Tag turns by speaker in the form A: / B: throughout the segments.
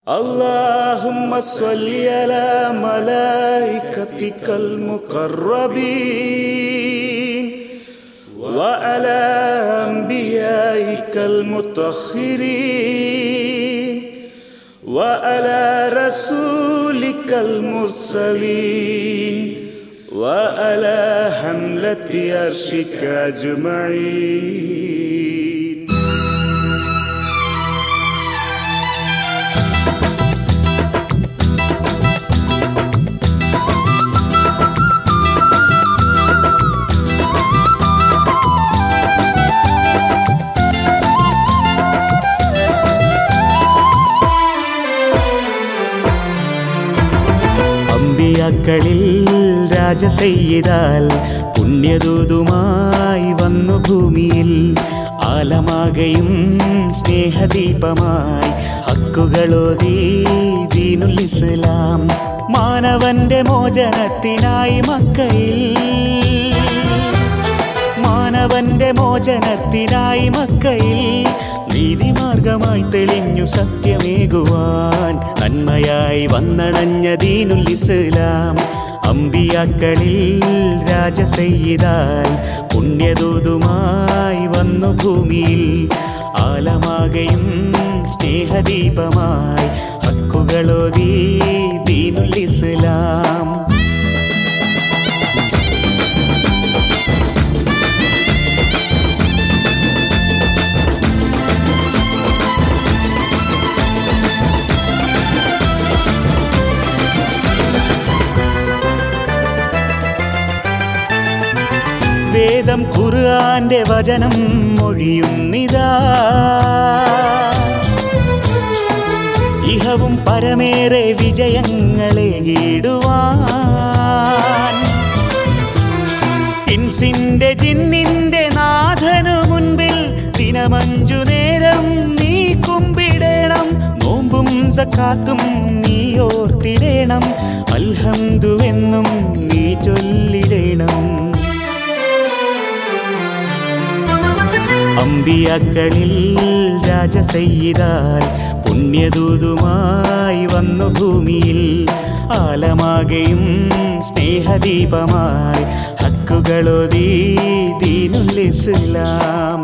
A: اللهم صل على ملائكتك المقربين وعلى أنبيائك المطهرين وعلى رسولك المرسلين وعلى حملة عرشك أجمعين അമ്പിയാക്കളിൽ രാജസെയ്താൽ പുണ്യദൂതുമായി വന്നു ഭൂമിയിൽ ആലമാകയും സ്നേഹദീപമായി ഹക്കുകളോതി ദീനുൽ ഇസ്ലാം മാനവന്റെ മോചനത്തിനായി മക്കയിൽ മാനവന്റെ മോചനത്തിനായി മക്കയിൽ നീതിമാർഗമായി തെളിഞ്ഞു സത്യമേകുവാൻ നന്മയായി വന്നണഞ്ഞ ദീനുൽ ഇസ്ലാം അമ്പിയാക്കളിൽ രാജസെയ്താൽ പുണ്യദൂതുമായി വന്നു ഭൂമിയിൽ ആലമാകയും സ്നേഹദീപമായി ഹക്കുകളോതി ദീനുൽ ഇസ്ലാം വേദം ഖുർആന്റെ വചനം മൊഴിയുന്നിതാ ഇഹവും പരമേറെ വിജയങ്ങളെ കീടുവാൻ ഇൻസിന്റെ ജിന്നിന്റെ നാഥനു മുൻപിൽ ദിനമഞ്ചു നേരം നീ കുമ്പിടണം നോമ്പും സക്കാത്തും നീ ഓർത്തിടേണം അൽഹംദുവെന്നും നീ ചൊല്ലിടേണം അമ്പിയാക്കളിൽ രാജസെയ്താൽ പുണ്യദൂതുമായി വന്നു ഭൂമിയിൽ ആലമാകയും സ്നേഹദീപമായി ഹക്കുകളോതി ദീനുൽ ഇസ്ലാം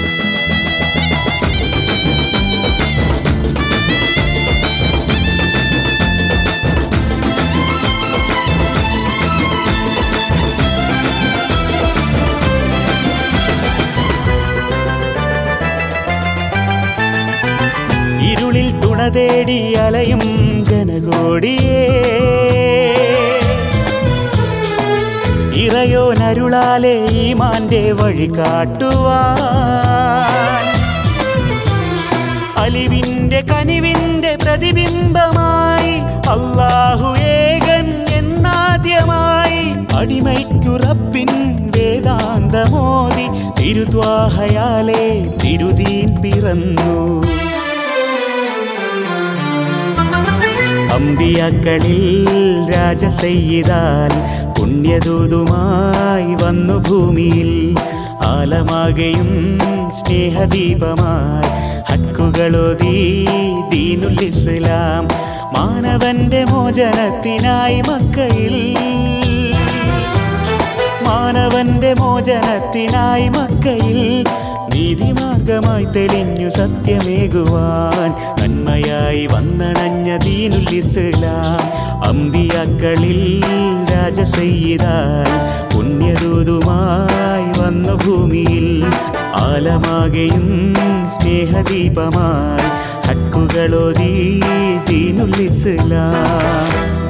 A: ഇരുളിൽ തുണ തേടി അലയും ജനകോടിയേ ഇറയോനരുളാലെ ഈ മാന്റെ വഴി കാട്ടുവാൻ അലിവിന്റെ കനിവിന്റെ പ്രതിബിംബമായി അള്ളാഹു ഏകൻ എന്നാദ്യമായി അടിമയ്ക്കുറപ്പിൻ വേദാന്തമോദി തിരുദ്വാഹയാലെ തിരുതീൻ പിറന്നു അമ്പിയാക്കളിൽ രാജസെയ്താൽ പുണ്യദൂതുമായി വന്നു ഭൂമിയിൽ ആലമാകയും സ്നേഹദീപമായി ഹക്കുകളോതി ദീനുൽ ഇസ്ലാം മാനവന്റെ മോചനത്തിനായി മക്കയിൽ മാനവന്റെ മോചനത്തിനായി മക്കയിൽ നീതിമാർഗമായി തെളിഞ്ഞു സത്യമേകുവാൻ നന്മയായി വന്നണഞ്ഞ ദീനുൽ ഇസ്ലാം അമ്പിയാക്കളിൽ രാജസെയ്താൽ പുണ്യദൂതുമായി വന്നു ഭൂമിയിൽ ആലമാകയും സ്നേഹദീപമായി ഹക്കുകളോതി ദീനുൽ ഇസ്ലാം